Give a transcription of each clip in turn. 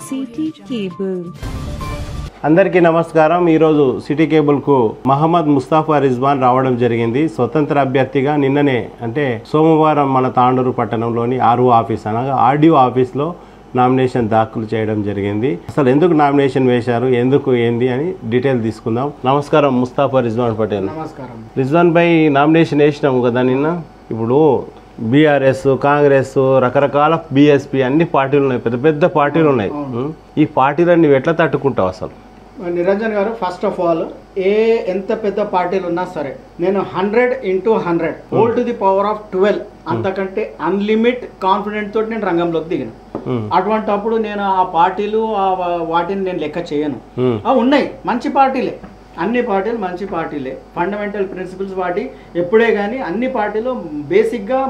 City Cable. అందరికీ నమస్కారం ఈరోజు సిటీ కేబుల్కు మహమ్మద్ ముస్తాఫా రిజ్వాన్ రావడం జరిగింది స్వతంత్ర అభ్యర్థిగా నిన్ననే అంటే సోమవారం మన తాండూరు పట్టణంలోని ఆర్ఓ ఆఫీస్ అనగా ఆర్డీఓ ఆఫీస్లో నామినేషన్ దాఖలు చేయడం జరిగింది అసలు ఎందుకు నామినేషన్ వేశారు ఎందుకు ఏంది అని డీటెయిల్ తీసుకుందాం నమస్కారం ముస్తాఫా రిజ్వాన్ పటేల్ నమస్కారం రిజ్వాన్ భాయ్ నామినేషన్ వేసినాము కదా నిన్న ఇప్పుడు బీఆర్ఎస్ కాంగ్రెస్ రకరకాల బీఎస్పీ అన్ని పార్టీలు ఉన్నాయి పెద్ద పెద్ద పార్టీలు ఉన్నాయి ఉం? ఈ పార్టీలన్నీ నువ్వు ఎట్లా తట్టుకుంటావు అసలు నిరంజన్ గారు ఫస్ట్ ఆఫ్ ఆల్ ఏ ఎంత పెద్ద పార్టీలు ఉన్నా సరే నేను hundred into hundred whole to the power of twelve అంతకంటే అన్లిమిట్ కాన్ఫిడెంట్ తోటి నేను రంగంలోకి దిగిన ఉం. అటువంటప్పుడు నేను ఆ పార్టీలు ఆ వా- వాటిని నేను లెక్క చేయను ఉం. ఆ, ఉన్నాయి మంచి పార్టీలే అన్ని పార్టీలు మంచి పార్టీలే ఫండమెంటల్ ప్రిన్సిపల్స్ వాటి ఎప్పుడే కానీ అన్ని పార్టీలు బేసిక్గా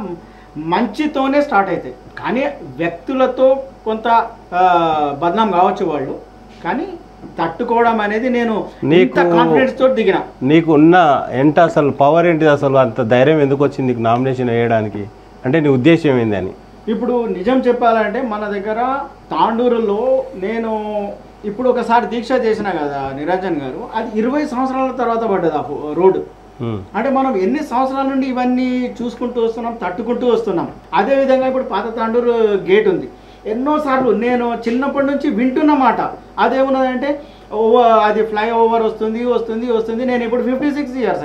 మంచితోనే స్టార్ట్ అవుతాయి కానీ వ్యక్తులతో కొంత ఆ, బదనాం కావచ్చు వాళ్ళు కానీ తట్టుకోవడం అనేది నేను నీకు- ఇంత కాన్ఫిడెన్స్ తోటి దిగిన నీకు ఉన్న ఎంత అసలు పవర్ ఏంటిది అసలు అంత ధైర్యం ఎందుకు వచ్చింది నీకు నామినేషన్ వేయడానికి అంటే నీ ఉద్దేశం ఏంది అని ఇప్పుడు నిజం చెప్పాలంటే మన దగ్గర తాండూరులో నేను ఇప్పుడు ఒకసారి దీక్ష చేసిన కదా నిరంజన్ గారు అది ఇరవై సంవత్సరాల తర్వాత పడ్డది ఆ ఫో- రోడ్డు ఉం. అంటే మనం ఎన్ని సంవత్సరాల నుండి ఇవన్నీ చూసుకుంటూ వస్తున్నాం తట్టుకుంటూ వస్తున్నాం అదే విధంగా ఇప్పుడు పాత తాండూరు గేట్ ఉంది ఎన్నోసార్లు నేను చిన్నప్పటి నుంచి వింటున్న మాట అదేమున్నదంటే ఓ- అది ఫ్లై ఓవర్ వస్తుంది వస్తుంది వస్తుంది నేను ఇప్పుడు ఫిఫ్టీ సిక్స్ ఇయర్స్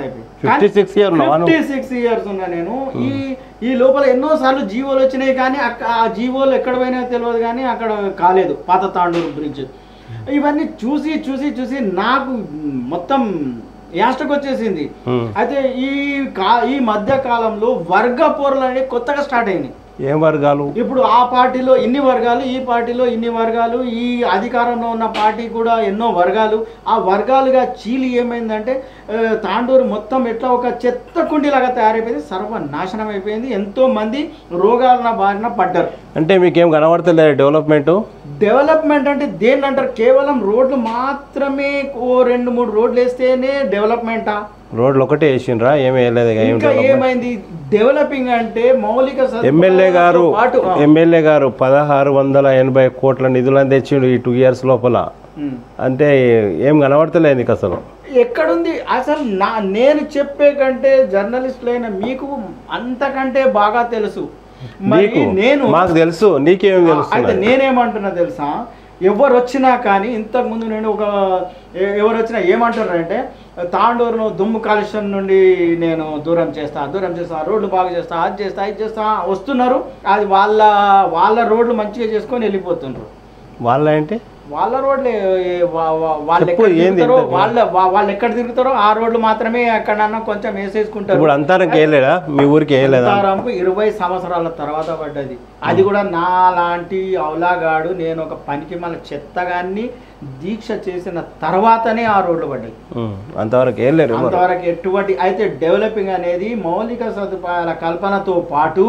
56 year ఉన్నావా నువ్వు? ఫిఫ్టీ సిక్స్ ఇయర్స్ ఉన్నా నేను ఈ ఈ లోపల ఎన్నో సార్లు జీవోలు వచ్చినాయి కానీ అక్క- ఆ జీవోలు ఎక్కడ పోయినాయో తెలియదు కానీ అక్కడ కాలేదు పాత తాండూరు బ్రిడ్జ్ ఇవన్నీ చూసి చూసి చూసి నాకు మొత్తం యాస్టకు వచ్చేసింది ఉం. అయితే ఈ కా ఈ మధ్య కాలంలో వర్గ పోరలు అనేవి కొత్తగా స్టార్ట్ అయినాయి ఏం వర్గాలు ఇప్పుడు ఆ పార్టీలో ఇన్ని వర్గాలు ఈ పార్టీలో ఇన్ని వర్గాలు ఈ అధికారంలో ఉన్న పార్టీ కూడా ఎన్నో వర్గాలు ఆ వర్గాలుగా చీలి ఏమైందంటే ఆ, తాండూరు మొత్తం ఎట్లా ఒక చెత్త కుండీలాగా తయారైపోయింది సర్వనాశనం అయిపోయింది ఎంతో మంది రోగాల బారిన పడ్డారు అంటే మీకేం కనబడతలేదు డెవలప్మెంట్ డెవలప్మెంట్ అంటే దేన్ని అంటారు కేవలం రోడ్లు మాత్రమే ఓ రెండు మూడు రోడ్లు వేస్తేనే డెవలప్మెంటా రోడ్లు ఒకటే వేసిండ్రా ఏం వేయలేదు ఇక ఏం ఇంకా డెవలప్మెంట్ ఏమైంది డెవలపింగ్ అంటే మౌలిక సదుపాయాలతో ఎమ్మెల్యే గారు పాటు ఎమ్మెల్యే గారు పదహారు వందల ఎనభై కోట్ల నిధులను తెచ్చిండు ఈ టూ ఇయర్స్ లోపల ఉమ్. అంటే ఏం కనబడతలేదు నీకు అసలు ఎక్కడుంది అసలు నా నేను చెప్పే కంటే జర్నలిస్టులైన మీకు అంతకంటే బాగా తెలుసు మరి నీకు నేను మాకు తెలుసు నీకేం అయితే తెలుస్తుంది నేనేమంటున్నా తెలుసా ఎవరు వచ్చినా కానీ ఇంతకు ముందు నేను ఒక ఎ- ఎవరు వచ్చినా ఏమంటారు అంటే తాండూరును దుమ్ము కాలుష్యం నుండి నేను దూరం చేస్తా దూరం చేస్తా రోడ్లు బాగా చేస్తా అది చేస్తా ఇది చేస్తా వస్తున్నారు అది వాళ్ళ వాళ్ళ రోడ్లు మంచిగా చేసుకొని వెళ్ళిపోతున్నారు వాళ్ళ ఏంటి వాళ్ళ రోడ్లే ఏ- వా- వా- వాళ్ళు చెప్పు, ఎక్కడ ఏంది తిరుగుతారో ఇంతకీ? వాళ్ళ వా- వాళ్ళు ఎక్కడ తిరుగుతారో ఆ రోడ్లు మాత్రమే ఎక్కడన్నా కొంచెం వేసేసుకుంటారు ఇప్పుడు అంతరంకి వేయలేదా మీ ఊరికి వేయలేదా అంతారంకు ఇరవై సంవత్సరాల తర్వాత పడ్డది అది కూడా నా లాంటి అవలాగాడు నేను ఒక పనికి మన చెత్తగాన్ని దీక్ష చేసిన తర్వాతనే ఆ రోడ్లు పడ్డాయి ఉం. అంతవరకు వేయలేరు ఎవరు. అంతవరకు ఎటువంటి అయితే డెవలపింగ్ అనేది మౌలిక సదుపాయాల కల్పనతో పాటు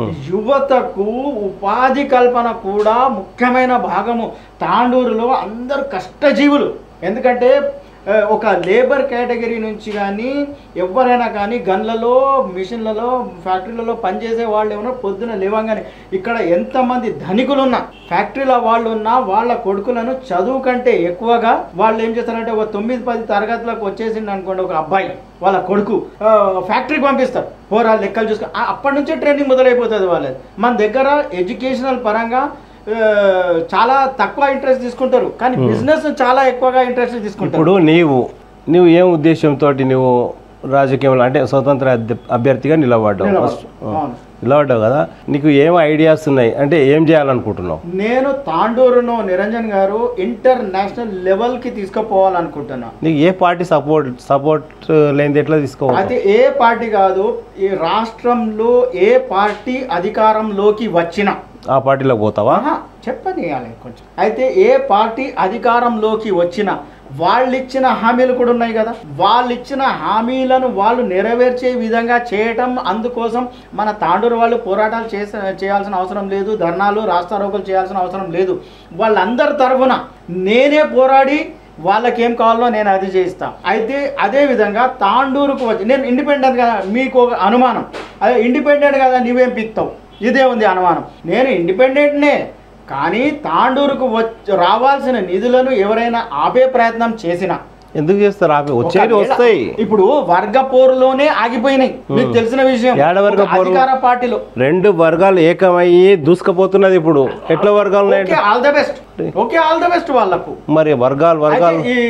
యువతకు ఉపాధి కల్పన కూడా ముఖ్యమైన భాగము తాండూరులో అందరు కష్టజీవులు ఎందుకంటే ఆ, ఒక లేబర్ కేటగిరీ నుంచి కానీ ఎవరైనా కానీ గన్లలో మిషన్లలో ఫ్యాక్టరీలలో పనిచేసే వాళ్ళు ఏమన్నా పొద్దున లేవంగానే ఇక్కడ ఎంతమంది ధనికులు ఉన్నా ఫ్యాక్టరీల వాళ్ళు ఉన్నా వాళ్ళ కొడుకులను చదువు కంటే ఎక్కువగా వాళ్ళు ఏం చేస్తారంటే ఒక తొమ్మిది పది తరగతులకు వచ్చేసింది అనుకోండి ఒక అబ్బాయి వాళ్ళ కొడుకు ఆ, ఫ్యాక్టరీకి పంపిస్తారు పోరా లెక్కలు చూసుకొని ఆ, అప్పటి నుంచే ట్రైనింగ్ మొదలైపోతుంది వాళ్ళది మన దగ్గర ఎడ్యుకేషనల్ పరంగా ఆ, చాలా తక్కువ ఇంట్రెస్ట్ తీసుకుంటారు కానీ బిజినెస్ చాలా ఎక్కువగా ఇంట్రెస్ట్ తీసుకుంటారు ఇప్పుడు నీవు నువ్వు ఏం ఉద్దేశంతో నువ్వు రాజకీయంలో అంటే స్వతంత్ర అధ్య- అభ్యర్థిగా నిలబడ్డావు నిలబడ్డా. ఫస్ట్. ఆ. అవును. నిలబడ్డావు కదా నీకు ఏం ఐడియాస్ ఉన్నాయి అంటే ఏం చేయాలనుకుంటున్నావు నేను తాండూరును నిరంజన్ గారు ఇంటర్నేషనల్ లెవెల్ కి తీసుకుపోవాలనుకుంటున్నా నీకు ఏ పార్టీ సపోర్ట్ సపోర్ట్ లేనిది ఎట్లా తీసుకోవాలి అయితే ఏ పార్టీ కాదు ఈ రాష్ట్రంలో ఏ పార్టీ అధికారంలోకి వచ్చినా ఆ పార్టీలోకి పోతావా ఆహా, చెప్పనియాలి కొంచెం అయితే ఏ పార్టీ అధికారంలోకి వచ్చినా వాళ్ళు ఇచ్చిన హామీలు కూడా ఉన్నాయి కదా వాళ్ళు ఇచ్చిన హామీలను వాళ్ళు నెరవేర్చే విధంగా చేయటం అందుకోసం మన తాండూరు వాళ్ళు పోరాటాలు చేస చేయాల్సిన అవసరం లేదు ధర్నాలు రాస్తారోకలు చేయాల్సిన అవసరం లేదు వాళ్ళందరి తరఫున నేనే పోరాడి వాళ్ళకి ఏం కావాలో నేను అది చేయిస్తా అయితే అదే విధంగా తాండూరుకు వచ్చి నేను ఇండిపెండెంట్ కదా మీకు ఒక అనుమానం అదే ఇండిపెండెంట్ కదా నువ్వేం పిక్తావు ఇదే ఉంది అనుమానం నేను ఇండిపెండెంట్నే కానీ తాండూరుకు వచ్చ రావాల్సిన నిధులను ఎవరైనా ఆపే ప్రయత్నం చేసినా ఎందుకు చేస్తారు ఆపి వచ్చేది ఒకవేళ- వస్తాయి ఇప్పుడు వర్గ పోరులోనే ఆగిపోయినాయి మీకు తెలిసిన విషయం ఏడ వర్గ ఒక పోరు? అధికార పార్టీలో రెండు వర్గాలు ఏకమయ్యి దూసుకుపోతున్నది ఇప్పుడు ఎట్లా వర్గాలు ఉన్నాయి? Okay all the best okay all the best వాళ్ళకు మరి వర్గాలు అయితే వర్గాలు ఈ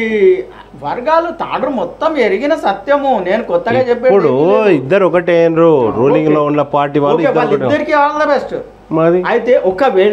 వర్గాలు తాడు మొత్తం ఎరిగిన సత్యము నేను కొత్తగా చెప్పేది ఇప్పుడు ఏమీ లేదు. ఇద్దరు ఒకటే అయినరు రూలింగ్ లో ఉన్న పార్టీ వాళ్ళు ఓకే ఇద్దరు ఒకటే వాళ్ళిద్దరికి ఆల్ ద బెస్ట్ మరి అయితే ఒకవేళ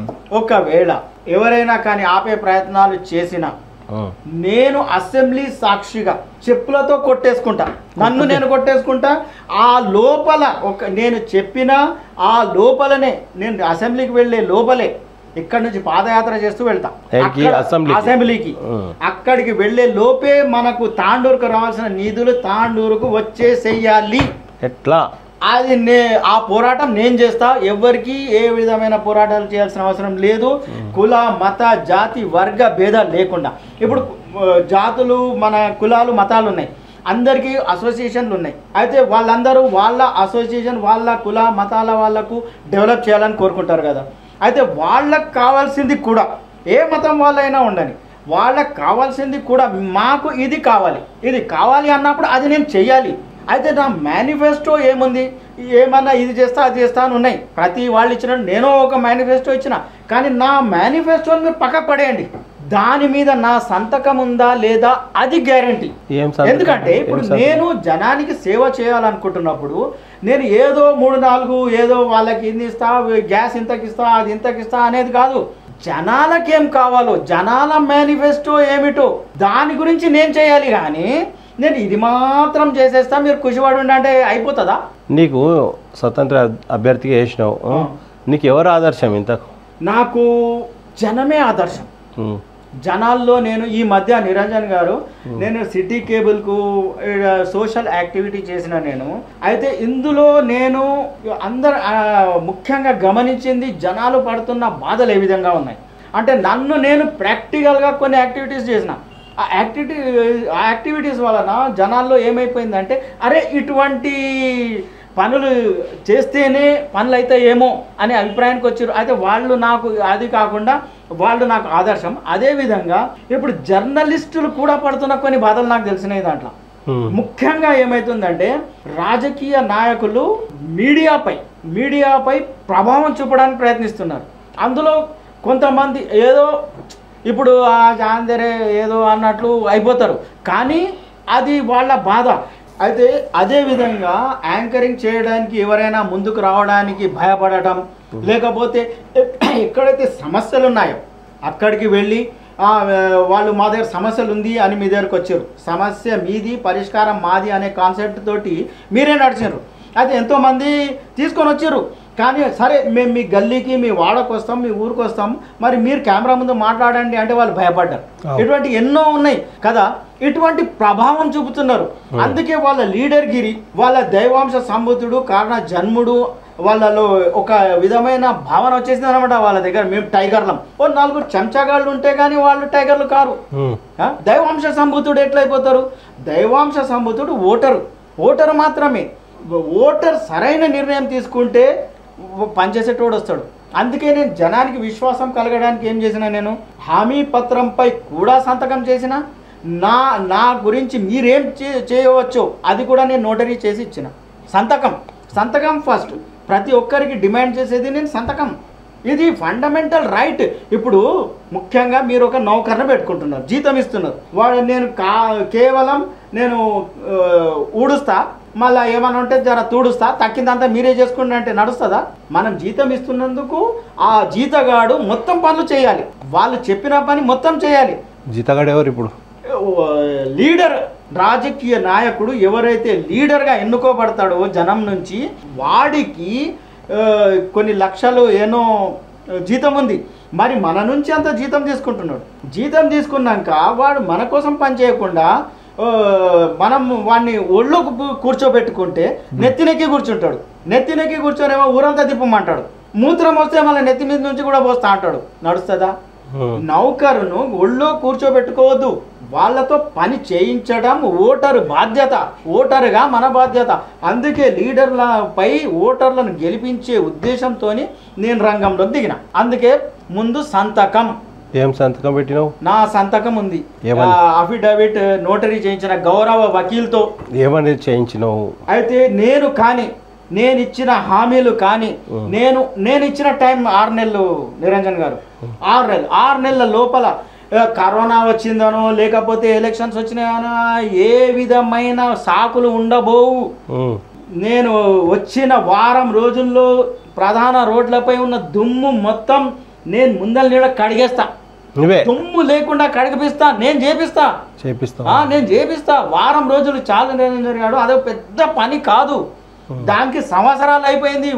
ఒకవేళ ఎవరైనా కానీ ఆపే ప్రయత్నాలు చేసినా ఆ. నేను అసెంబ్లీ సాక్షిగా చెప్పులతో కొట్టేసుకుంటా నన్ను నేను కొట్టేసుకుంటా ఆ లోపల ఒక నేను చెప్పిన ఆ లోపలనే నేను అసెంబ్లీకి వెళ్ళే లోపలే ఇక్కడ నుంచి పాదయాత్ర చేస్తూ వెళ్తా ఎక్కడికి? అక్కడ- అసెంబ్లీకి? అసెంబ్లీకి ఉం. అక్కడికి వెళ్ళే లోపే మనకు తాండూరుకు రావాల్సిన నిధులు తాండూరుకు వచ్చేసేయాలి ఎట్లా అది నే ఆ పోరాటం నేను చేస్తా ఎవరికి ఏ విధమైన పోరాటాలు చేయాల్సిన అవసరం లేదు కుల మత జాతి వర్గ భేదాలు లేకుండా ఇప్పుడు ఆ, జాతులు మన కులాలు మతాలు ఉన్నాయి అందరికీ అసోసియేషన్లు ఉన్నాయి అయితే వాళ్ళందరూ వాళ్ళ అసోసియేషన్ వాళ్ళ కుల మతాల వాళ్ళకు డెవలప్ చేయాలని కోరుకుంటారు కదా అయితే వాళ్ళకు కావాల్సింది కూడా ఏ మతం వాళ్ళైనా ఉండని వాళ్ళకి కావాల్సింది కూడా మాకు ఇది కావాలి ఇది కావాలి అన్నప్పుడు అది నేను చెయ్యాలి అయితే నా మేనిఫెస్టో ఏముంది ఏమన్నా ఇది చేస్తా అది చేస్తా అని ఉన్నాయి ప్రతి వాళ్ళు ఇచ్చిన నేను ఒక మేనిఫెస్టో ఇచ్చిన కానీ నా మేనిఫెస్టోని మీరు పక్కకు పడేయండి దాని మీద నా సంతకం ఉందా లేదా అది గ్యారంటీ ఏం సంతకం? ఎందుకంటే ఇప్పుడు ఏం సంతకం? నేను జనానికి సేవ చేయాలనుకుంటున్నప్పుడు నేను ఏదో మూడు నాలుగు ఏదో వాళ్ళకి ఇన్ని ఇస్తా గ్యాస్ ఇంతకి ఇస్తా అది ఇంతకి ఇస్తా అనేది కాదు జనాలకేం కావాలో జనాల మేనిఫెస్టో ఏమిటో దాని గురించి నేను చేయాలి కానీ నేను ఇది మాత్రం చేసేస్తా మీరు కుషివాడు అంటే అయిపోతుందా నీకు స్వతంత్ర అభ్యర్థిగా వేసినావు ఆ? ఆ. నీకు ఎవరు ఆదర్శం ఇంత నాకు జనమే ఆదర్శం ఉం. జనాల్లో నేను ఈ మధ్య నిరంజన్ గారు నేను సిటీ కేబుల్కు సోషల్ యాక్టివిటీ చేసిన నేను అయితే ఇందులో నేను అందరు ఆ, ముఖ్యంగా గమనించింది జనాలు పడుతున్న బాధలు ఏ విధంగా ఉన్నాయి అంటే నన్ను నేను ప్రాక్టికల్గా కొన్ని యాక్టివిటీస్ చేసిన ఆ యాక్టివిటీ ఆ యాక్టివిటీస్ వలన జనాల్లో ఏమైపోయిందంటే అరే ఇటువంటి పనులు చేస్తేనే పనులు అయితే ఏమో అనే అభిప్రాయానికి వచ్చారు అయితే వాళ్ళు నాకు అది కాకుండా వాళ్ళు నాకు ఆదర్శం అదేవిధంగా ఇప్పుడు జర్నలిస్టులు కూడా పడుతున్న కొన్ని బాధలు నాకు తెలిసినాయి దాంట్లో ఉం. ముఖ్యంగా ఏమైతుందంటే రాజకీయ నాయకులు మీడియాపై మీడియాపై ప్రభావం చూపడానికి ప్రయత్నిస్తున్నారు అందులో కొంతమంది ఏదో ఇప్పుడు ఆ జాందరే ఏదో అన్నట్లు అయిపోతారు కానీ అది వాళ్ళ బాధ అయితే అదే విధంగా యాంకరింగ్ చేయడానికి ఎవరైనా ముందుకు రావడానికి భయపడటం లేకపోతే ఎక్కడైతే సమస్యలు ఉన్నాయో అక్కడికి వెళ్ళి "ఆ, వాళ్ళు మా దగ్గర సమస్యలు ఉంది అని మీ దగ్గరకు వచ్చారు సమస్య మీది పరిష్కారం మాది అనే కాన్సెప్ట్ తోటి మీరే నడిచారు అయితే ఎంతోమంది తీసుకొని వచ్చారు కానీ సరే మేము మీ గల్లీకి మీ వాడకు వస్తాం మీ ఊరికి వస్తాం మరి మీరు కెమెరా ముందు మాట్లాడండి అంటే వాళ్ళు భయపడ్డారు అవును. ఇటువంటి ఎన్నో ఉన్నాయి కదా ఇటువంటి ప్రభావం చూపుతున్నారు అందుకే వాళ్ళ లీడర్ గిరి వాళ్ళ దైవాంశ సంబుద్ధుడు కారణ జన్ముడు వాళ్ళలో ఒక విధమైన భావన వచ్చేసింది అనమాట వాళ్ళ దగ్గర మేము టైగర్లం ఓ నలుగురు చెంచాగాళ్ళు ఉంటే కానీ వాళ్ళు టైగర్లు కారు ఉం. ఆ? దైవాంశ సంభూతుడు ఎట్లయిపోతారు దైవాంశ సంభూతుడు ఓటరు ఓటరు మాత్రమే ఓటర్ సరైన నిర్ణయం తీసుకుంటే పనిచేసేటోడు వస్తాడు అందుకే నేను జనానికి విశ్వాసం కలగడానికి ఏం చేసిన నేను హామీ పత్రంపై కూడా సంతకం చేసిన నా నా గురించి మీరేం చే- చేయవచ్చో అది కూడా నేను నోటరీ చేసి ఇచ్చిన సంతకం సంతకం ఫస్ట్ ప్రతి ఒక్కరికి డిమాండ్ చేసేది నేను సంతకం ఇది ఫండమెంటల్ రైట్ ఇప్పుడు ముఖ్యంగా మీరు ఒక నౌకర్ని పెట్టుకుంటున్నారు జీతం ఇస్తున్నారు వాడు నేను కా కేవలం నేను ఆ, ఊడుస్తా మళ్ళీ ఏమైనా ఉంటే జర తూడుస్తా తక్కిందంతా మీరే చేసుకోండి అంటే నడుస్తుందా మనం జీతం ఇస్తున్నందుకు ఆ జీతగాడు మొత్తం పనులు చేయాలి వాళ్ళు చెప్పిన పని మొత్తం చేయాలి జీతగాడు ఎవరు ఇప్పుడు లీడర్ రాజకీయ నాయకుడు ఎవరైతే లీడర్గా ఎన్నుకోబడతాడో జనం నుంచి వాడికి ఆ, కొన్ని లక్షలు ఏనో జీతం ఉంది మరి మన నుంచి అంత జీతం తీసుకుంటున్నాడు జీతం తీసుకున్నాక వాడు మన కోసం పని చేయకుండా ఆ, మనం వాడిని ఒళ్ళోకి కు- కూర్చోబెట్టుకుంటే నెత్తినెక్కి కూర్చుంటాడు నెత్తినెక్కి కూర్చొనేమో ఊరంతా తిప్పమంటాడు మూత్రం వస్తే మళ్ళీ నెత్తి మీద నుంచి కూడా పోస్తా అంటాడు నడుస్తుందా ఉమ్. నౌకరును ఒళ్ళో కూర్చోబెట్టుకోవద్దు వాళ్ళతో పని చేయించడం ఓటరు బాధ్యత ఓటరుగా మన బాధ్యత అందుకే లీడర్లపై ఓటర్లను గెలిపించే ఉద్దేశంతో నేను రంగంలో దిగిన అందుకే ముందు సంతకం ఏం సంతకం పెట్టినావు నా సంతకం ఉంది ఏమని? అఫిడవిట్ నోటరీ చేయించిన గౌరవ వకీల్తో ఏమని చేయించినావు అయితే నేను కానీ నేను ఇచ్చిన హామీలు కానీ నేను నేను ఇచ్చిన టైం ఆరు నెలలు నిరంజన్ గారు ఆరు నెలలు ఆరు నెలల లోపల ఆ, కరోనా వచ్చిందనో లేకపోతే ఎలక్షన్స్ వచ్చినాయనో ఏ విధమైన సాకులు ఉండబోవు ఉమ్. నేను వచ్చిన వారం రోజుల్లో ప్రధాన రోడ్లపై ఉన్న దుమ్ము మొత్తం నేను ముందల నీడ కడిగేస్తా నువ్వే దుమ్ము లేకుండా కడిగిపిస్తా నేను చేపిస్తా చేపిస్తావు ఆ, నేను చేపిస్తా వారం రోజులు చాలా నేను జరిగాడు అదే పెద్ద పని కాదు దానికి సంవత్సరాలు అయిపోయింది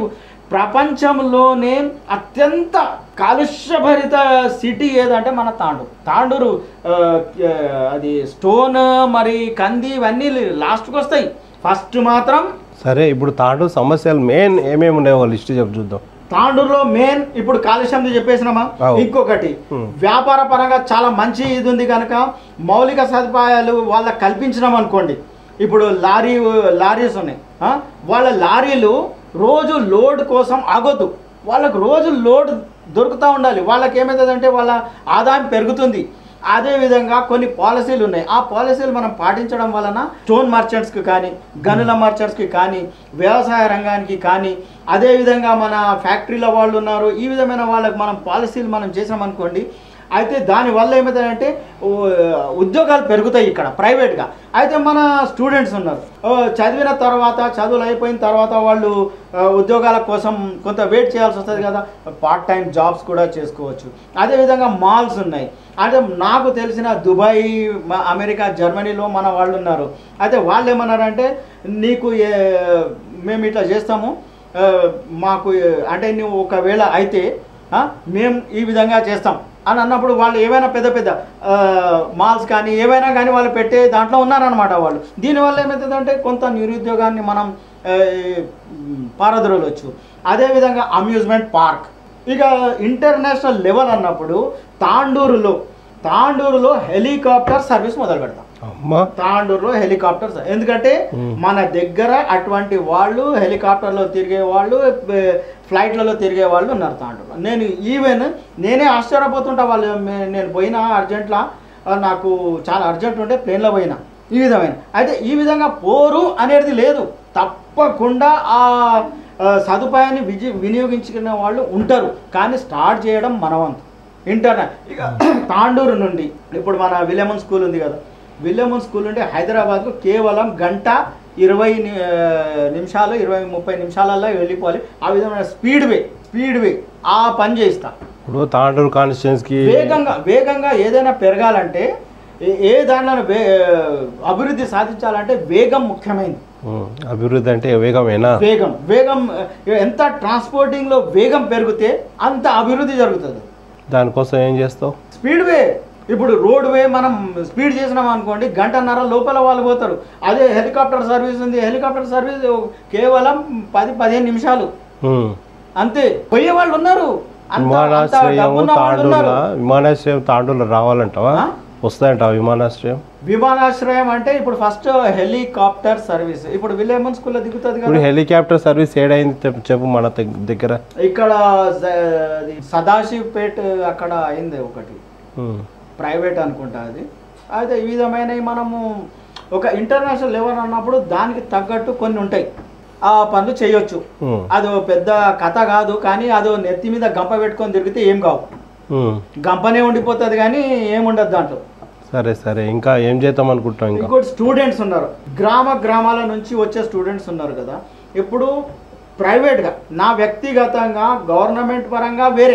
ప్రపంచంలోనే అత్యంత కాలుష్యభరిత సిటీ ఏదంటే మన తాండూరు తాండూరు ఆ, ఆ, అది స్టోన్ మరి కంది ఇవన్నీ లాస్ట్కి వస్తాయి ఫస్ట్ మాత్రం సరే ఇప్పుడు తాండు సమస్యలు మెయిన్ ఏమేమి ఉన్నాయో లిస్ట్ చెప్పు చూద్దాం తాండూరులో మెయిన్ ఇప్పుడు కాలుష్యం చెప్పేసినామా అవు. ఇంకొకటి Hmm. వ్యాపార పరంగా చాలా మంచి ఇది ఉంది కనుక మౌలిక సదుపాయాలు వాళ్ళకి కల్పించినాం అనుకోండి ఇప్పుడు లారీ లారీస్ ఉన్నాయి ఆ? వాళ్ళ లారీలు రోజు లోడ్ కోసం ఆగొద్దు వాళ్ళకు రోజు లోడ్ దొరుకుతూ ఉండాలి వాళ్ళకి ఏమవుతుందంటే వాళ్ళ ఆదాయం పెరుగుతుంది అదే విధంగా కొన్ని పాలసీలు ఉన్నాయి ఆ పాలసీలు మనం పాటించడం వలన స్టోన్ మర్చెంట్స్కి కానీ గనుల మర్చెంట్స్కి కానీ వ్యవసాయ రంగానికి కానీ అదే విధంగా మన ఫ్యాక్టరీల వాళ్ళు ఉన్నారు ఈ విధమైన వాళ్ళకి మనం పాలసీలు మనం చేసామనుకోండి అయితే దానివల్ల ఏమవుతుందంటే ఓ, ఉద్యోగాలు పెరుగుతాయి ఇక్కడ ప్రైవేట్గా అయితే మన స్టూడెంట్స్ ఉన్నారు ఓ, చదివిన తర్వాత చదువులు అయిపోయిన తర్వాత వాళ్ళు ఆ, ఉద్యోగాల కోసం కొంత వెయిట్ చేయాల్సి వస్తుంది కదా పార్ట్ టైం జాబ్స్ కూడా చేసుకోవచ్చు అదేవిధంగా మాల్స్ ఉన్నాయి అంటే నాకు తెలిసిన దుబాయ్ మ- అమెరికా జర్మనీలో మన వాళ్ళు ఉన్నారు అయితే వాళ్ళు ఏమన్నారంటే నీకు ఏ- మేము ఇట్లా చేస్తాము ఆ, మాకు ఏ- అంటే నువ్వు ఒకవేళ అయితే ఆ, మేము ఈ విధంగా చేస్తాం అని అన్నప్పుడు వాళ్ళు ఏమైనా పెద్ద పెద్ద ఆ, మాల్స్ కానీ ఏవైనా కానీ వాళ్ళు పెట్టే దాంట్లో ఉన్నారనమాట వాళ్ళు దీనివల్ల ఏమవుతుందంటే కొంత నిరుద్యోగాన్ని మనం ఆ, ఉమ్, పారద్రోలవచ్చు అదేవిధంగా అమ్యూజ్మెంట్ పార్క్ ఇక ఇంటర్నేషనల్ లెవెల్ అన్నప్పుడు తాండూరులో తాండూరులో హెలికాప్టర్ సర్వీస్ మొదలు పెడతాం అమ్మా తాండూరులో హెలికాప్టర్స్ ఎందుకంటే Hmm. మన దగ్గర అటువంటి వాళ్ళు హెలికాప్టర్లో తిరిగే వాళ్ళు బ- ఫ్లైట్లలో తిరిగే వాళ్ళు ఉన్నారు తాండూరులో నేను ఈవెన్ నేనే ఆశ్చర్యపోతుంటా వాళ్ళు మే- నేను పోయినా అర్జెంట్లా ఆ, నాకు చాలా అర్జెంట్ ఉంటే ప్లేన్లో పోయినా ఈ విధమైన అయితే ఈ విధంగా పోరు అనేది లేదు తప్పకుండా ఆ ఆ, సదుపాయాన్ని విజి వినియోగించుకునే వాళ్ళు ఉంటారు కానీ స్టార్ట్ చేయడం మనవంతు ఇంటర్నెట్ ఇక తాండూరు నుండి ఇప్పుడు మన విలియమన్ స్కూల్ ఉంది కదా విలియమన్ స్కూల్ నుండి హైదరాబాద్కు కేవలం గంట ఇరవై ని- ఆ, నిమిషాలు ఇరవై ముప్పై నిమిషాలలో వెళ్ళిపోవాలి ఆ విధమైన స్పీడ్ వే స్పీడ్ వే ఆ పని చేస్తా ఇప్పుడు తాండూరు కాన్స్టిట్యున్సీకి వేగంగా వేగంగా ఏదైనా పెరగాలంటే ఏ- ఏ దానిలో వే అభివృద్ధి సాధించాలంటే వేగం ముఖ్యమైనది ఉమ్, అభివృద్ధి అంటే వేగమేనా వేగం వేగం ఆ, ఎంత ట్రాన్స్పోర్టింగ్లో వేగం పెరిగితే అంత అభివృద్ధి జరుగుతుంది దానికోసం ఏం చేస్తావు స్పీడ్ వే ఇప్పుడు రోడ్ వే మనం స్పీడ్ చేసినాం అనుకోండి గంటన్నర లోపల వాళ్ళు పోతారు అదే హెలికాప్టర్ సర్వీస్ ఉంది హెలికాప్టర్ సర్వీస్ కేవలం పది పదిహేను నిమిషాలు ఉమ్. అంతే పోయే వాళ్ళు ఉన్నారు అంత- అంత విమానాశ్రయం డబ్బున్న వాళ్ళు తాండూరులో ఉన్నారు. విమానాశ్రయం తాండూరులో రావాలంటావా ఆ? వస్తాయంటావా విమానాశ్రయం విమానాశ్రయం అంటే ఇప్పుడు ఫస్ట్ హెలికాప్టర్ సర్వీస్ ఇప్పుడు విలియమన్ స్కూల్లో దిగుతుంది ఇప్పుడు కదా హెలికాప్టర్ సర్వీస్ ఏడైంది చెప్పు చెప్పు మన దగ్- దగ్గర ఇక్కడ జ- అది సదాశివ్పేట్ అక్కడ అయింది ఒకటి ఉమ్. ప్రైవేట్ అనుకుంటా అది అయితే ఈ విధమైనవి మనము ఒక ఇంటర్నేషనల్ లెవెల్ అన్నప్పుడు దానికి తగ్గట్టు కొన్ని ఉంటాయి ఆ పనులు చేయొచ్చు ఉమ్. అదో పెద్ద కథ కాదు కానీ అదో నెత్తి మీద గంప పెట్టుకొని తిరిగితే ఏం కావు ఉమ్. గంపనే ఉండిపోతుంది కానీ ఏముండదు దాంట్లో సరే సరే ఇంకా ఏం చేద్దాం అనుకుంటాం ఇంకా ఇంకోటి స్టూడెంట్స్ ఉన్నారు గ్రామ గ్రామాల నుంచి వచ్చే స్టూడెంట్స్ ఉన్నారు కదా ఇప్పుడు ప్రైవేట్గా నా వ్యక్తిగతంగా గవర్నమెంట్ పరంగా వేరే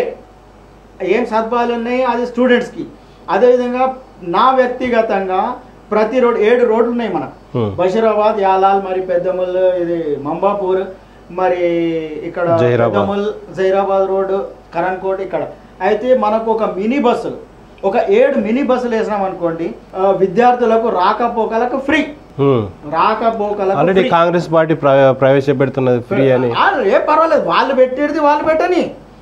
ఏం సదుపాయాలు ఉన్నాయి అది స్టూడెంట్స్కి అదేవిధంగా నా వ్యక్తిగతంగా ప్రతి రోడ్ ఏడు రోడ్లు ఉన్నాయి మనకు Hmm. బషీరాబాద్ యాలాల్ మరి పెద్దముల్ ఇది మంబాపూర్ మరి ఇక్కడ జహీరాబాద్. పెద్దముల్ జైరాబాద్ రోడ్డు కరణ్కోట్ ఇక్కడ అయితే మనకు ఒక మినీ బస్సులు ఒక ఏడు మినీ బస్సులు వేసినాం అనుకోండి ఆ, విద్యార్థులకు రాకపోకలకు ఫ్రీ ఉమ్. రాకపోకలకు ఆల్రెడీ free. కాంగ్రెస్ పార్టీ ప్ర- ప్రవేశపెడుతున్నది ఫ్రీ అని ఆ, ఏ పర్వాలేదు వాళ్ళు పెట్టేది వాళ్ళు పెట్టని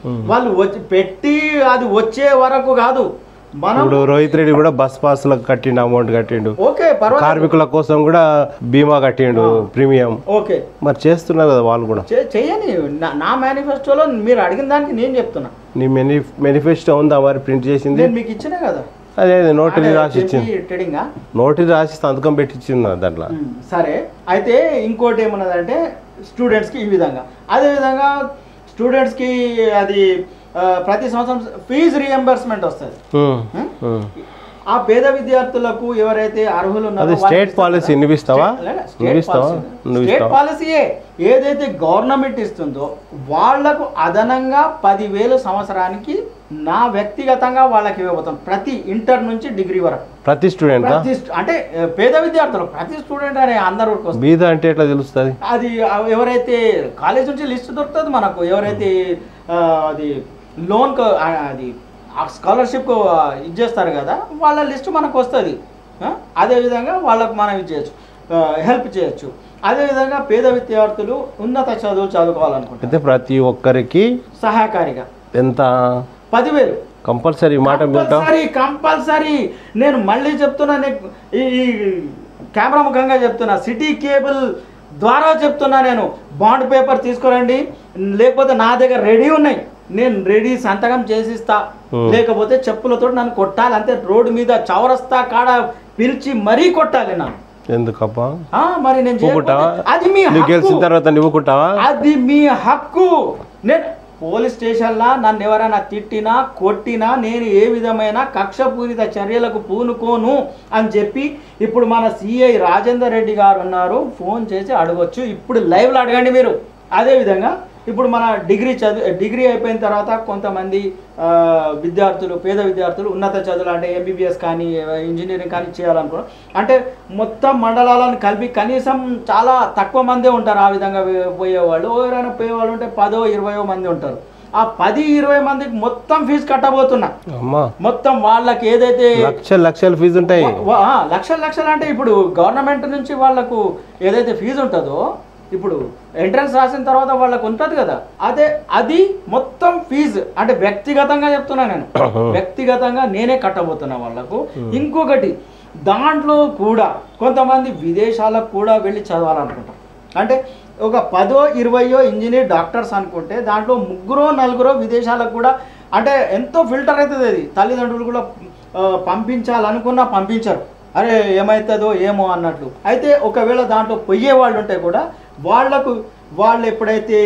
వాళ్ళు వచ్చి పెట్టి అది వచ్చే వరకు కాదు మనం ఇప్పుడు రోహిత్ రెడ్డి కూడా బస్ పాస్లకు కట్టిండు అమౌంట్ కట్టిండు ఓకే పర్వాలేదు కార్మికుల కోసం కూడా బీమా కట్టిండు ప్రీమియం ఓకే మరి చేస్తున్నారు కదా వాళ్ళు కూడా చే- చెయ్యని నా- నా మేనిఫెస్టోలో మీరు అడిగిన దానికి నేను చెప్తున్నా నీ మెని మేనిఫెస్టో ఉందా మరి ప్రింట్ చేసింది నేను మీకు ఇచ్చినా కదా అదే అదే నోటీస్ రాసి ఇచ్చింది ట్రేడింగా నోటీస్ రాసి సంతకం పెట్టించింది దాంట్లో సరే అయితే ఇంకోటి ఏమన్నదంటే స్టూడెంట్స్కి ఈ విధంగా అదేవిధంగా స్టూడెంట్స్కి అది ఆ, ప్రతి సంవత్సరం ఫీజు రియంబర్స్మెంట్ వస్తుంది ఉమ్, ఉమ్. ఆ పేద విద్యార్థులకు ఎవరైతే అర్హులు ఉన్నారో అది వాళ్ళకి స్టేట్ ఇస్తారు పాలసీ కదా. నువ్వు ఇస్తావా స్టేట్- లేదా, స్టేట్ నువ్వు ఇస్తావా పాలసీ. నువ్వు స్టేట్ ఇస్తావా పాలసీయే ఏదైతే గవర్నమెంట్ ఇస్తుందో వాళ్లకు అదనంగా పదివేలు సంవత్సరానికి నా వ్యక్తిగతంగా వాళ్ళకి ఇవ్వబోతాం ప్రతి ఇంటర్ నుంచి డిగ్రీ వరకు ప్రతి స్టూడెంట్ ప్రతి స్ట్- అంటే ఆ, పేద విద్యార్థులు ప్రతి స్టూడెంట్ అనే అందరు వస్తారు. బీద అంటే ఎట్లా తెలుస్తుంది అది ఆ, ఎవరైతే కాలేజ్ నుంచి లిస్ట్ దొరుకుతుంది మనకు ఎవరైతే ఆ, అది లోన్ అది స్కాలర్షిప్ ఇచ్చేస్తారు కదా వాళ్ళ లిస్ట్ మనకు వస్తుంది అదేవిధంగా వాళ్ళకు మనం ఇచ్చేయచ్చు హెల్ప్ చేయొచ్చు అదేవిధంగా పేద విద్యార్థులు ఉన్నత చదువులు చదువుకోవాలనుకుంటారు అయితే ప్రతి ఒక్కరికి సహాయకారిగా ఎంత పదివేలు కంపల్సరీ మాట వింటాం కంపల్సరీ కంపల్సరీ నేను మళ్ళీ చెప్తున్నా నీకు ఈ ఈ కెమెరా ముఖంగా చెప్తున్నా సిటీ కేబుల్ ద్వారా చెప్తున్నా నేను బాండ్ పేపర్ తీసుకురండి లేకపోతే నా దగ్గర రెడీ ఉన్నాయి నేను రెడీ సంతకం చేసిస్తా Hmm. లేకపోతే చెప్పులతో నన్ను కొట్టాలి అంతే రోడ్డు మీద చౌరస్తా కాడ పిలిచి మరీ కొట్టాలి నన్ను ఎందుకప్పా ఆ, మరి నేను ఊరుకుంటావా? చేయకపోతే అది మీ నువ్వు గెలిచిన హక్కు. తర్వాత నువ్వుకుంటావా అది మీ హక్కు నేను పోలీస్ స్టేషన్లో నన్ను ఎవరైనా తిట్టినా కొట్టినా నేను ఏ విధమైన కక్షపూరిత చర్యలకు పూనుకోను అని చెప్పి ఇప్పుడు మన సిఐ రాజేందర్ రెడ్డి గారు ఉన్నారు ఫోన్ చేసి అడగొచ్చు ఇప్పుడు లైవ్లో అడగండి మీరు అదేవిధంగా ఇప్పుడు మన డిగ్రీ చదువు డిగ్రీ అయిపోయిన తర్వాత కొంతమంది ఆ, విద్యార్థులు పేద విద్యార్థులు ఉన్నత చదువులు అంటే ఎంబీబీఎస్ కానీ ఇంజనీరింగ్ కానీ చేయాలనుకున్నారు అంటే మొత్తం మండలాలను కలిపి కనీసం చాలా తక్కువ మందే ఉంటారు ఆ విధంగా వే- పోయేవాళ్ళు ఎవరైనా పోయేవాళ్ళు ఉంటే పదో ఇరవయో మంది ఉంటారు ఆ పది ఇరవై మందికి మొత్తం ఫీజు కట్టబోతున్నా అమ్మా మొత్తం వాళ్ళకి ఏదైతే లక్షలు లక్షల ఫీజు ఉంటాయి వా- వా- ఆ, లక్షలు లక్షలు అంటే ఇప్పుడు గవర్నమెంట్ నుంచి వాళ్ళకు ఏదైతే ఫీజు ఉంటుందో ఇప్పుడు ఎంట్రన్స్ రాసిన తర్వాత వాళ్ళకు ఉంటుంది కదా అదే అది మొత్తం ఫీజు అంటే వ్యక్తిగతంగా చెప్తున్నా నేను వ్యక్తిగతంగా నేనే కట్టబోతున్నా వాళ్ళకు ఇంకొకటి దాంట్లో కూడా కొంతమంది విదేశాలకు కూడా వెళ్ళి చదవాలనుకుంటారు అంటే ఒక పదో ఇరవయో ఇంజనీర్ డాక్టర్స్ అనుకుంటే దాంట్లో ముగ్గురో నలుగురో విదేశాలకు కూడా అంటే ఎంతో ఫిల్టర్ అవుతుంది అది తల్లిదండ్రులు కూడా ఆ, పంపించాలనుకున్నా పంపించరు అరే ఏమవుతుందో ఏమో అన్నట్లు అయితే ఒకవేళ దాంట్లో పోయే వాళ్ళు ఉంటే కూడా వాళ్లకు వాళ్ళు ఎప్పుడైతే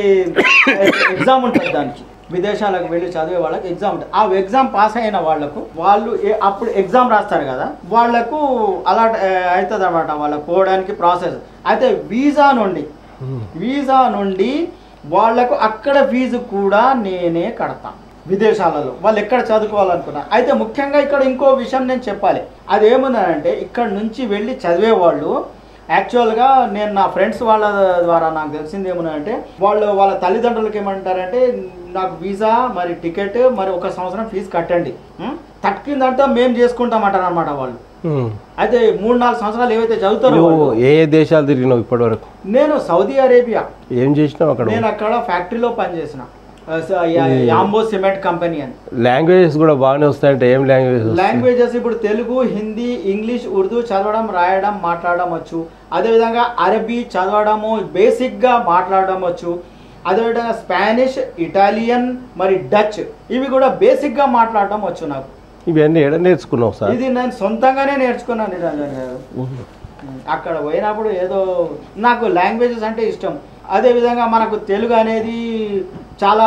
ఎగ్జామ్ ఉంటుంది దానికి విదేశాలకు వెళ్ళి చదివే వాళ్ళకి ఎగ్జామ్ ఉంటుంది ఆ ఎగ్జామ్ పాస్ అయిన వాళ్ళకు వాళ్ళు ఏ- అప్పుడు ఎగ్జామ్ రాస్తారు కదా వాళ్ళకు అలా అవుతుంది అనమాట వాళ్ళకు పోవడానికి ప్రాసెస్ అయితే వీసా నుండి వీసా నుండి వాళ్ళకు అక్కడ ఫీజు కూడా నేనే కడతా విదేశాలలో వాళ్ళు ఎక్కడ చదువుకోవాలనుకున్నా అయితే ముఖ్యంగా ఇక్కడ ఇంకో విషయం నేను చెప్పాలి అది ఏముందంటే ఇక్కడ నుంచి వెళ్ళి చదివే వాళ్ళు యాక్చువల్గా నేను నా ఫ్రెండ్స్ వాళ్ళ ద్వారా నాకు తెలిసింది ఏమున్నాయంటే వాళ్ళు వాళ్ళ తల్లిదండ్రులకి ఏమంటారంటే నాకు వీసా మరి టికెట్ మరి ఒక సంవత్సరం ఫీజు కట్టండి ఉం? తక్కిందంతా మేము చేసుకుంటామంటారు అనమాట వాళ్ళు ఉమ్. అయితే మూడు నాలుగు సంవత్సరాలు ఏవైతే చదువుతారో నువ్వు వాళ్ళు, ఏ ఏ దేశాలు తిరిగినావు ఇప్పటి వరకు నేను సౌదీ అరేబియా ఏం చేసినావు అక్కడ నేను అక్కడ ఫ్యాక్టరీలో పనిచేసిన ఆ, స- యా- యాంబో సిమెంట్ కంపెనీ అని లాంగ్వేజెస్ కూడా బాగానే వస్తాయంటే ఏం లాంగ్వేజ్ లాంగ్వేజెస్ ఇప్పుడు తెలుగు హిందీ ఇంగ్లీష్ ఉర్దూ చదవడం రాయడం మాట్లాడడం వచ్చు అదేవిధంగా అరబీ చదవడము బేసిక్గా మాట్లాడడం వచ్చు అదేవిధంగా స్పానిష్ ఇటాలియన్ మరి డచ్ ఇవి కూడా బేసిక్గా మాట్లాడడం వచ్చు నాకు ఇవన్నీ ఎక్కడ నేర్చుకున్నావు సార్ ఇది నేను సొంతంగానే నేర్చుకున్నాను నిరంజన్ గారు అక్కడ పోయినప్పుడు ఏదో నాకు లాంగ్వేజెస్ అంటే ఇష్టం అదేవిధంగా మనకు తెలుగు అనేది చాలా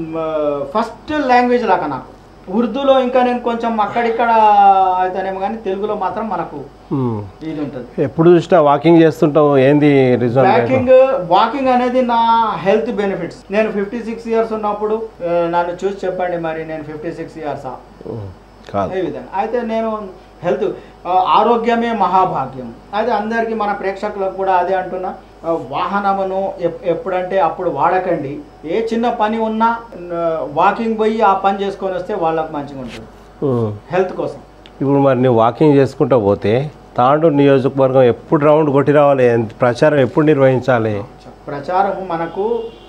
ఫస్ట్ లాంగ్వేజ్ లాగా నాకు ఉర్దూలో ఇంకా నేను కొంచెం అక్కడిక్కడ అయితేనేమో కానీ తెలుగులో మాత్రం మనకు ఉమ్. ఇది ఉంటుంది ఎప్పుడు చూసినా వాకింగ్ చేస్తుంటావు ఏంది రీజన్ వాకింగ్ వాకింగ్ అనేది నా హెల్త్ బెనిఫిట్స్ నేను ఫిఫ్టీ సిక్స్ ఇయర్స్ ఉన్నప్పుడు ఆ, నన్ను చూసి చెప్పండి మరి నేను ఫిఫ్టీ సిక్స్ ఇయర్సా కాదు ఏ విధంగా అయితే నేను హెల్త్ ఆ, ఆరోగ్యమే మహాభాగ్యం అయితే అందరికీ మన ప్రేక్షకులకు కూడా అదే అంటున్నా ఆ, వాహనమును ఎప్- ఎప్పుడంటే అప్పుడు వాడకండి ఏ చిన్న పని ఉన్నా వాకింగ్ పోయి ఆ పని చేసుకొని వస్తే వాళ్ళకు మంచిగా ఉంటుంది ఉమ్. హెల్త్ కోసం ఇప్పుడు మరి నువ్వు వాకింగ్ చేసుకుంటూ పోతే తాండూరు నియోజకవర్గం ఎప్పుడు రౌండ్ కొట్టి రావాలి ఎంత- ప్రచారం ఎప్పుడు నిర్వహించాలి ప్రచారం మనకు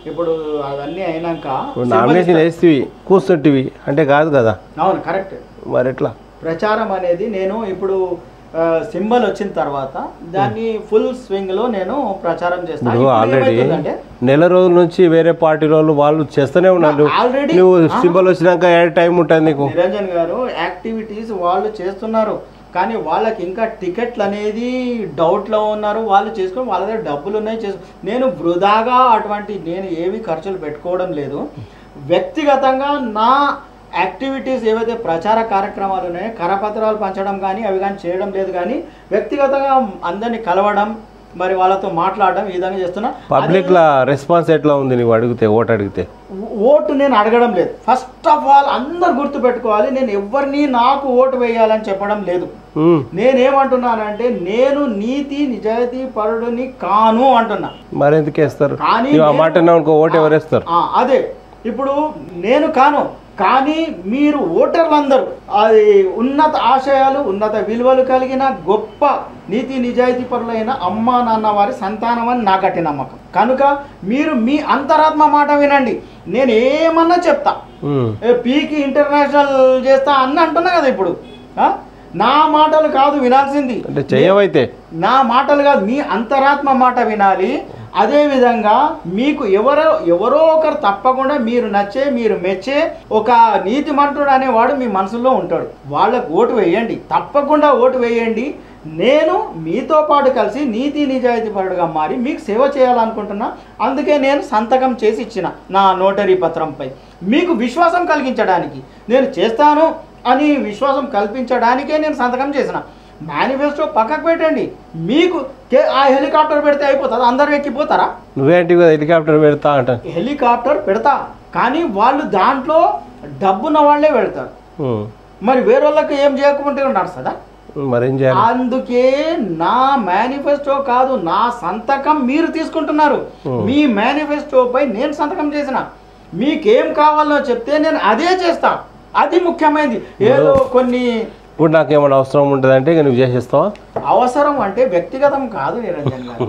ఇప్పుడు అవన్నీ అయినాక ఇప్పుడు నామినేషన్ వేస్తేవి కూర్చుంటివి అంటే కాదు కదా అవును కరెక్ట్ మరి ఎట్లా ప్రచారం అనేది నేను ఇప్పుడు సింబల్ వచ్చిన తర్వాత దాన్ని ఫుల్ స్వింగ్ లో నేను ప్రచారం చేస్తాను ఇప్పుడు ఆల్రెడీ నెల రోజుల నుంచి వేరే పార్టీ వాళ్ళు వాళ్ళు చేస్తూనే ఉన్నారు ఆల్రెడీ నువ్వు సింబల్ వచ్చినాక ఏ టైం ఉంటుంది నీకు నిరంజన్ గారు యాక్టివిటీస్ వాళ్ళు చేస్తున్నారు కానీ వాళ్ళకి ఇంకా టికెట్లు అనేది డౌట్లో ఉన్నారు వాళ్ళు చేసుకొని వాళ్ళ దగ్గర డబ్బులు ఉన్నాయి చేసు నేను వృధాగా అటువంటి నేను ఏవి ఖర్చులు పెట్టుకోవడం లేదు వ్యక్తిగతంగా నా యాక్టివిటీస్ ఏవైతే ప్రచార కార్యక్రమాలు ఉన్నాయో కరపత్రాలు పంచడం కానీ అవి కానీ చేయడం లేదు కానీ వ్యక్తిగతంగా అందరినీ కలవడం మరి వాళ్ళతో మాట్లాడడం ఈ విధంగా చేస్తున్నా పబ్లిక్ లా రెస్పాన్స్ ఎట్లా ఉంది నువ్వు అడిగితే ఓటు అడిగితే ఓటు నేను అడగడం లేదు ఫస్ట్ ఆఫ్ ఆల్ అందరు గుర్తు పెట్టుకోవాలి నేను ఎవరిని నాకు ఓటు వేయాలని చెప్పడం లేదు ఉమ్, నేనేమంటున్నానంటే నేను నీతి నిజాయితీ పరుడుని కాను అంటున్నా మరి ఎందుకు వేస్తారు కానీ నువ్వు ఆ నేను- మాట అన్నావు అనుకో ఓటు ఎవరు వేస్తారు ఆ, అదే ఇప్పుడు నేను కాను కానీ మీరు ఓటర్లందరూ అది ఉన్నత ఆశయాలు ఉన్నత విలువలు కలిగిన గొప్ప నీతి నిజాయితీ పరులైన అమ్మ నాన్న వారి సంతానం అని నా గట్టి నమ్మకం కనుక మీరు మీ అంతరాత్మ మాట వినండి నేను ఏమన్నా చెప్తా ఉమ్, ఏ పీకి ఇంటర్నేషనల్ చేస్తా అని అంటున్నా కదా ఇప్పుడు ఆ? నా మాటలు కాదు వినాల్సింది అంటే చెయ్యవైతే నా మాటలు కాదు మీ అంతరాత్మ మాట వినాలి అదే విధంగా మీకు ఎవరో ఎవరో ఒకరు తప్పకుండా మీరు నచ్చే మీరు మెచ్చే ఒక నీతిమంతుడు అనేవాడు మీ మనసులో ఉంటాడు వాళ్ళకు ఓటు వేయండి తప్పకుండా ఓటు వేయండి నేను మీతో పాటు కలిసి నీతి నిజాయితీ పరుడుగా మారి మీకు సేవ చేయాలనుకుంటున్నా అందుకే నేను సంతకం చేసి ఇచ్చిన నా నోటరీ పత్రంపై మీకు విశ్వాసం కలిగించడానికి నేను చేస్తాను అని విశ్వాసం కల్పించడానికే నేను సంతకం చేసిన మేనిఫెస్టో పక్కకు పెట్టండి మీకు కే- ఆ హెలికాప్టర్ పెడితే అయిపోతుంది అందరూ ఎక్కిపోతారా నువ్వేంటి కదా హెలికాప్టర్ పెడతా అంట హెలికాప్టర్ పెడతా కానీ వాళ్ళు దాంట్లో డబ్బున్న వాళ్ళే పెడతారు ఉమ్, మరి వేరే వాళ్ళకి ఏం చేయకుంటే నడుస్తుందా మరేం చేయాలి అందుకే నా మేనిఫెస్టో కాదు నా సంతకం మీరు తీసుకుంటున్నారు Hmm. మీ మేనిఫెస్టోపై నేను సంతకం చేసిన మీకేం కావాలో చెప్తే నేను అదే చేస్తా అది ముఖ్యమైనది ఏదో కొన్ని ఇప్పుడు నాకు ఏమైనా అవసరం ఉంటుంది అంటే ఇక నువ్వు చేసేస్తావా అవసరం అంటే వ్యక్తిగతం కాదు నిరంజన్ గారు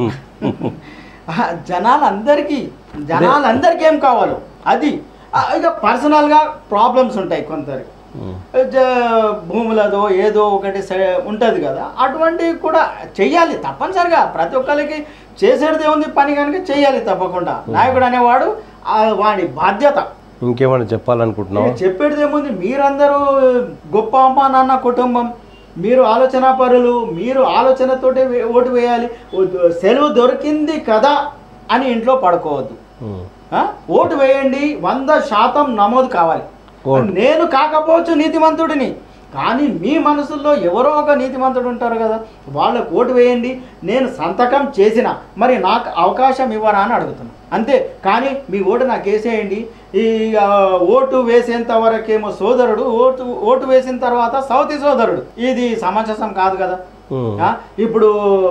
ఆ, జనాలందరికీ జనాలందరికీ ఏం కావాలో అది ఆ, ఇక పర్సనల్గా ప్రాబ్లమ్స్ ఉంటాయి కొందరికి ఉమ్, జ- భూములదో ఏదో ఒకటి ఉంటుంది కదా అటువంటివి కూడా చెయ్యాలి తప్పనిసరిగా ప్రతి ఒక్కరికి చేసేది ఉంది పని కనుక చెయ్యాలి తప్పకుండా నాయకుడు అనేవాడు ఆ వాడి బాధ్యత ఇంకేమైనా చెప్పాలనుకుంటున్నావా ఇక చెప్పేది ఏముంది మీరందరూ గొప్ప అమ్మ నాన్న కుటుంబం మీరు ఆలోచన పరులు మీరు ఆలోచనతోటే వే- ఓటు వేయాలి ఓ- సెలవు దొరికింది కదా అని ఇంట్లో పడుకోవద్దు ఉమ్, ఆ? ఓటు వేయండి వంద శాతం నమోదు కావాలి ఓటు. నేను కాకపోవచ్చు నీతిమంతుడిని కానీ మీ మనసుల్లో ఎవరో ఒక నీతిమంతుడు ఉంటారు కదా వాళ్ళకు ఓటు వేయండి నేను సంతకం చేసిన మరి నాకు అవకాశం ఇవ్వరా అని అడుగుతున్నా అంతే కానీ మీ ఓటు నాకు వేసేయండి ఈ ఆ, ఓటు వేసేంత వరకేమో సోదరుడు ఓటు ఓటు వేసిన తర్వాత సౌతి సోదరుడు ఇది సమంజసం కాదు కదా ఉమ్, ఆ? ఇప్పుడు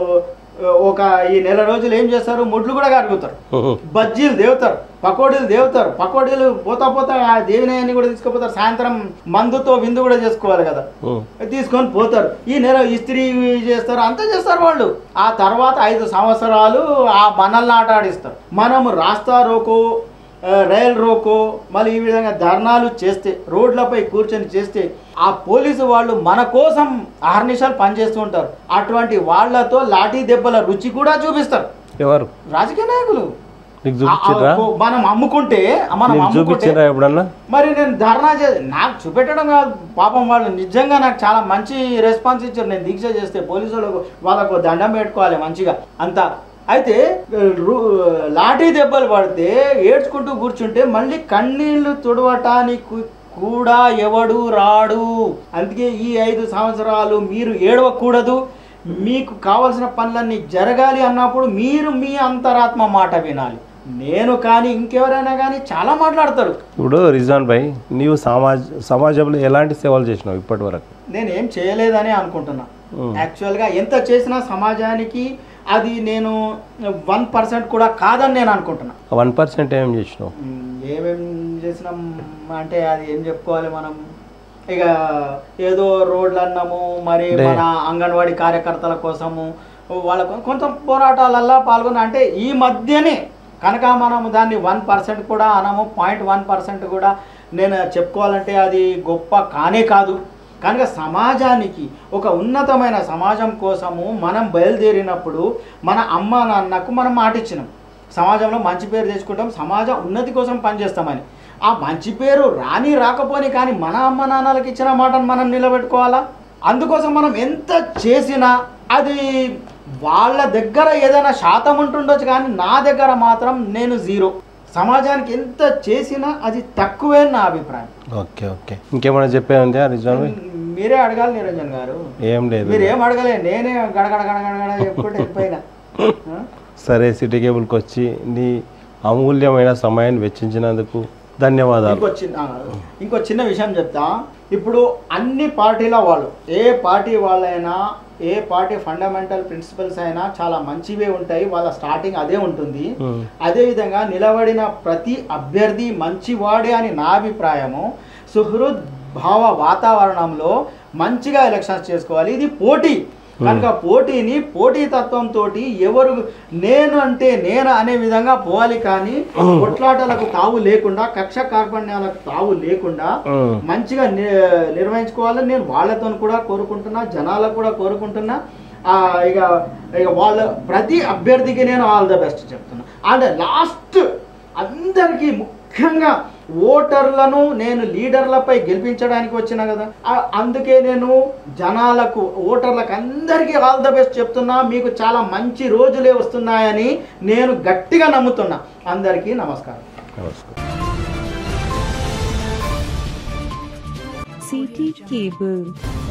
ఆ, ఒక ఈ నెల రోజులు ఏం చేస్తారు ముడ్లు కూడా కరుగుతారు ఉమ్, బజ్జీలు దేవుతారు పకోడీలు దేవుతారు పకోడీలు పోతా పోతా ఆ దేవినయాన్ని కూడా తీసుకుపోతారు సాయంత్రం మందుతో విందు కూడా చేసుకోవాలి కదా ఉమ్, తీసుకొని పోతారు ఈ నెల ఇస్త్రీ చేస్తారు అంతా చేస్తారు వాళ్ళు ఆ తర్వాత ఐదు సంవత్సరాలు ఆ మనల్ని ఆట ఆడిస్తారు మనము రాస్తా రోకో ఆ, రైల్ రోకో మళ్ళీ ఈ విధంగా ధర్నాలు చేస్తే రోడ్లపై కూర్చొని చేస్తే ఆ పోలీసు వాళ్ళు మన కోసం ఆర్నిషాలు పనిచేస్తూ ఉంటారు అటువంటి వాళ్ళతో లాఠీ దెబ్బల రుచి కూడా చూపిస్తారు ఎవరు రాజకీయ నాయకులు నీకు ఆ- ఆ చూపించిండ్రా కో- మనం అమ్ముకుంటే మనం నీకు అమ్ముకుంటే చూపించిండ్రా ఎప్పుడన్నా మరి నేను ధర్నా చే నాకు చూపెట్టడం కాదు పాపం వాళ్ళు నిజంగా నాకు చాలా మంచి రెస్పాన్స్ ఇచ్చారు నేను దీక్ష చేస్తే పోలీసు వాళ్ళకు వాళ్ళకు దండం పెట్టుకోవాలి మంచిగా అంతా అయితే రు- లాఠీ దెబ్బలు పడితే ఏడ్చుకుంటూ కూర్చుంటే మళ్ళీ కన్నీళ్లు తుడవటానికి కూడా ఎవడు రాడు అందుకే ఈ ఐదు సంవత్సరాలు మీరు ఏడవకూడదు మీకు కావలసిన పనులన్నీ జరగాలి అన్నప్పుడు మీరు మీ అంతరాత్మ మాట వినాలి నేను కానీ ఇంకెవరైనా కానీ చాలా మాట్లాడతారు ఇప్పుడు రిజాన్ భాయ్ నీవు సమాజ సమాజంలో ఎలాంటి సేవలు చేసినావు ఇప్పటి వరకు నేను ఏం చేయలేదని అనుకుంటున్నా ఉమ్. యాక్చువల్గా ఎంత చేసినా సమాజానికి అది నేను వన్ పర్సెంట్ కూడా కాదని నేను అనుకుంటున్నా వన్ పర్సెంట్ ఏం చేసినావు ఉమ్, ఏమేం చేసినాం అంటే అది ఏం చెప్పుకోవాలి మనం ఇక ఏదో రోడ్లు అన్నాము మరి అంటే- మన అంగన్వాడీ కార్యకర్తల కోసము వాళ్ళ కొ- కొంత పోరాటాలల్లో పాల్గొన్న అంటే ఈ మధ్యనే కనుక మనం దాన్ని వన్ పర్సెంట్ కూడా అనము పాయింట్ వన్ పర్సెంట్ కూడా నేను చెప్పుకోవాలంటే అది గొప్ప కానే కాదు కనుక సమాజానికి ఒక ఉన్నతమైన సమాజం కోసము మనం బయలుదేరినప్పుడు మన అమ్మ నాన్నకు మనం మాటిచ్చినాం సమాజంలో మంచి పేరు తెచ్చుకుంటాం సమాజ ఉన్నతి కోసం పనిచేస్తామని ఆ మంచి పేరు రాని రాకపోని కానీ మన అమ్మ నాన్నలకు ఇచ్చిన మాటను మనం నిలబెట్టుకోవాలా అందుకోసం మనం ఎంత చేసినా అది వాళ్ళ దగ్గర ఏదైనా శాతం ఉంటుండొచ్చు కానీ నా దగ్గర మాత్రం నేను జీరో సమాజానికి ఎంత చేసినా అది తక్కువే నా అభిప్రాయం ఓకే ఓకే ఇంకేమైనా చెప్పేది రిజ్వాన్ భాయ్ మీరే అడగాలి నిరంజన్ గారు ఏం లేదు మీరు ఏం అడగలే నేనే గడగడ గడగడ గడ చెప్పుకుంటే వెళ్ళిపోయినా ఆ? సరే సిటీ కేబుల్కి వచ్చి నీ అమూల్యమైన సమయాన్ని వెచ్చించినందుకు ధన్యవాదాలు ఇంకో చిన్న ఆ, ఇంకో చిన్న విషయం చెప్తా ఇప్పుడు అన్ని పార్టీల వాళ్ళు ఏ పార్టీ వాళ్ళైనా ఏ పార్టీ ఫండమెంటల్ ప్రిన్సిపల్స్ అయినా చాలా మంచివే ఉంటాయి వాళ్ళ స్టార్టింగ్ అదే ఉంటుంది ఉమ్. అదేవిధంగా నిలబడిన ప్రతి అభ్యర్థి మంచివాడే అని నా అభిప్రాయము సుహృద్ భావ వాతావరణంలో మంచిగా ఎలక్షన్స్ చేసుకోవాలి ఇది పోటీ కనుక పోటీని పోటీ తత్వంతో ఎవరు నేను అంటే నేను అనే విధంగా పోవాలి కానీ కొట్లాటలకు తావు లేకుండా కక్ష కార్పణ్యాలకు తావు లేకుండా ఉమ్. మంచిగా ని- నిర్వహించుకోవాలని నేను వాళ్ళతో కూడా కోరుకుంటున్నా జనాలకు కూడా కోరుకుంటున్నా ఆ, ఇక ఇక వాళ్ళ ప్రతి అభ్యర్థికి నేను ఆల్ ద బెస్ట్ చెప్తున్నా అండ్ లాస్ట్ అందరికీ ముఖ్యంగా ఓటర్లను నేను లీడర్లపై గెలిపించడానికి వచ్చిన కదా ఆ, అందుకే నేను జనాలకు ఓటర్లకు అందరికీ ఆల్ ద బెస్ట్ చెప్తున్నా మీకు చాలా మంచి రోజులే వస్తున్నాయని నేను గట్టిగా నమ్ముతున్నా అందరికీ నమస్కారం నమస్కారం CT Cable